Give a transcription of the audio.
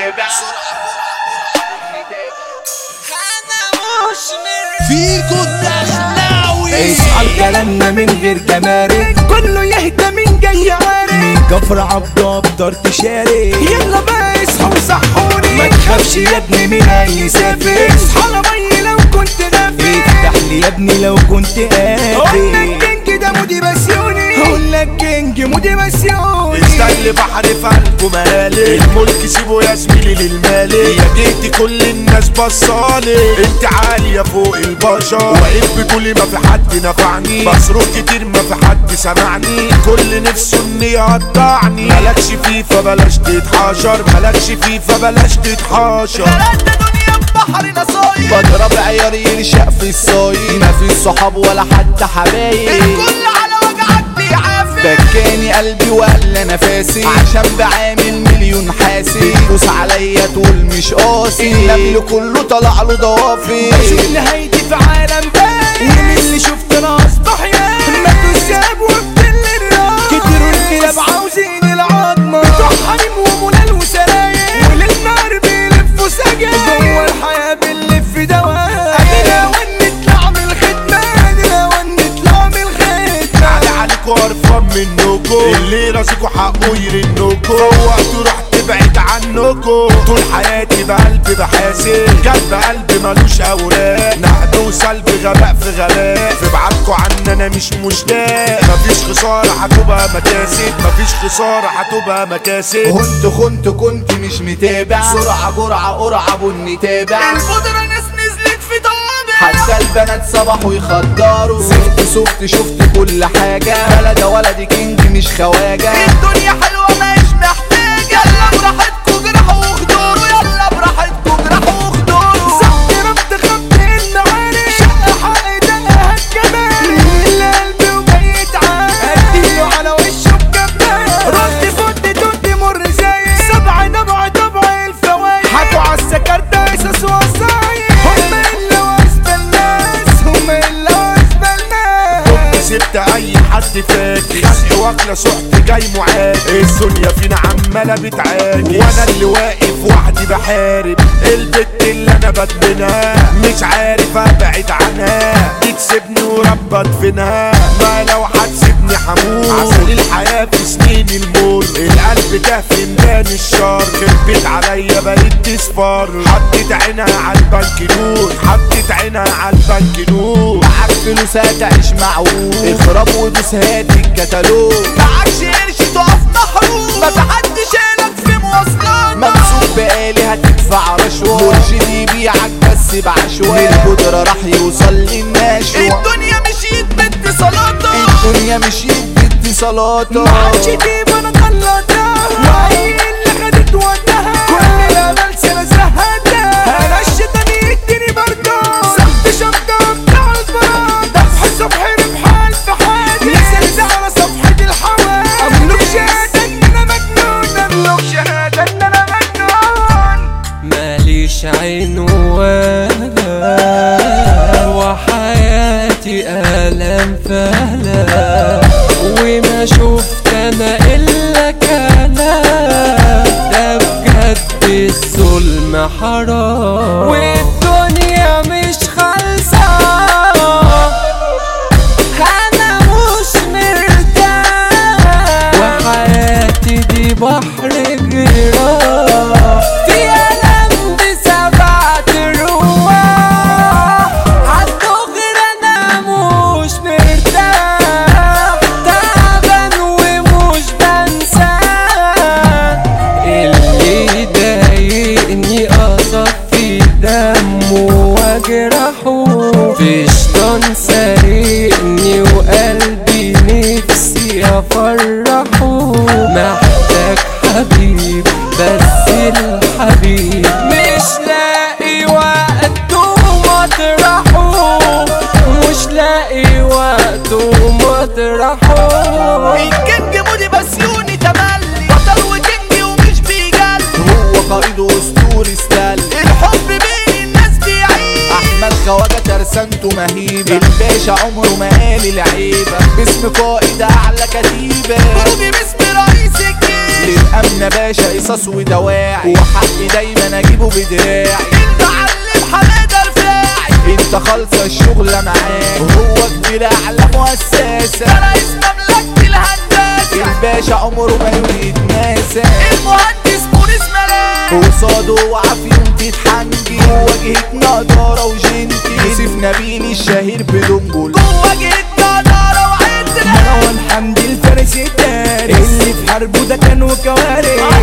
متابع فيكو الدخلاوي اصحى كلامنا من غير جمارك كله يهدى من جاي عارف من كفر عبده ابطر تشارك يلا بقى اصحى وصحوني ما تخافش يا ابني من اي سافر اصحى على مي لو كنت غافل افتح لي يا ابني لو كنت قول لك قافل كينج ده مودي بسيوني قول لك كينج مودي بسيوني استل بحر في قلبه مالي الملك سيبه يا زميلي للمالي يا جيتي كل الناس بصالي انت عالية فوق البشر واقف بتقولي ما في حد نفعني بصرخ كتير ما في حد سمعني كل نفسه ان يقطعني مالكش فيه فبلاش تتحاشر مالكش فيه فبلاش تتحاشر انت دنيا بحر نصايب بضرب عيار يرشق في الصايد ما في صحاب ولا حتى حبايب الكل على وجعك بيعافر بكاني قلبي ولا نفاسي عشان بعامل مليون حاسي دوس عليا تقول مش قاسي النمل كله طلع له ضوافي بشوف نهايتي في عالم باين ومن اللي شفت انا اصبح يا ماتوا الشاب وبتل الراس كتروا الكلاب عاوزين العظمة بتوع حريم وملال وسراير وللنار بيلفوا سجاير جوه الحياة بنلف دواء ادينا ونطلع من الخدمة ادينا ونطلع من الخدمة علي عليكوا قرفان منكوا اللي راسكوا حقه يرنكوا فوقتوا رحت بعيد عنكوا طول حياتي بقلبي بحاسب قلب قلبي ملوش اوراق نقد وسلب غباء في غباء في بعدكوا عني انا مش مشتاق مفيش خسارة هتبقى مكاسب مفيش خسارة هتبقى مكاسب كنت كنت كنت مش متابع سرعة جرعة قرعة بني تابع البودرة ناس نزلت في طابع حتى البنات صبحوا يخدروا سفت سفت شفت كل حاجة بلد ولد كينج مش خواجة الدنيا حلوة مش محتاجة يلا براحتكوا جرحوا وخدوروا يلا براحتكوا جرحوا وخدوروا سحت ربط خبط المعارف شق حق دقها الجمال اللي قلبي وميت عاد اديله على وشه بجبال رد فد تد مر زي سبع نبع طبع الفوايد حكوا عالسكر ده اساس وصايد هم اللي واسبة الناس هم اللي واسبة الناس سبت اي حد فاكر خلق واكله سحت جاي معاد الدنيا فينا عماله بتعاني وانا اللي واقف وحدي بحارب البت اللي انا بدمنها مش عارف ابعد عنها بتسيبني ورب ادفنها ما لو هتسيبني هموت عسل الحياه في سنين المر القلب ده في ميدان الشر خربت عليا بقيت تصفر حطيت عينها على البنك نور حطيت عينها على البنك نور معاك فلوس هتعيش معقول اخرب ودوس هات الكتالوج معكش قرش تقف محروم ما في حد شايلك في مواصلات ممسوك بقالي هتدفع رشوة مرشد يبيعك بس بعشوة القدرة راح يوصل للنشوة الدنيا مشيت باتصالاتك الدنيا مشيت باتصالاتك ما عادش تجيب انا طلعتها وهي اللي خدت وقتها كل الامل سنه زهقتها انا الشيطان يديني برضه سبت شنطه بتاع البراء دفع صبحي بحال في حالي نزلت على صفحه الحوال املك شهاده ان انا مجنون املك شهاده ان انا مجنون ماليش عين ولا وحياتي ألم فهلا وما شفت أنا إلا كلام ده بجد الظلم حرام والدنيا مش خالصة أنا مش مرتاح وحياتي دي بحر جراح في ألم بسبعة رواح عالدغر أنا مش مرتاح تعبان ومش بنساه اللي ضايقني أصفي دمه واجرحه في شيطان سارقني وقلبي نفسي افرحه محتاج حبيب بس الحبيب مش لاقي وقت ومطرحه مش لاقي وقت ومطرحه الكينج مودي بسيوني تملي بطل وكينج ومش بيجل هو قائد اسطوري ستال الحب بين الناس بيعيش احمد خواجه ترسانته مهيبه الباشا عمره ما قال العيبه باسم قائد اعلى كتيبه ضربي باسم رئيس الجيش للامن انا باشا قصص ودواعي وحقي دايما اجيبه بدراعي المعلم حماده رفاعي انت خالصة الشغلة معاه هو كبير اعلى مؤسسة ده رئيس مملكة الهندسة الباشا عمره ما يتناسى المهندس موريس ملاك قصاده وعافيهم تتحنجي واجهة نضارة وجنتي يوسف نبيل الشهير بدنجل جوه جهتنا نارة وعندنا مروان حمدي الفارس التاري اللي في حربه ده كان وكوارث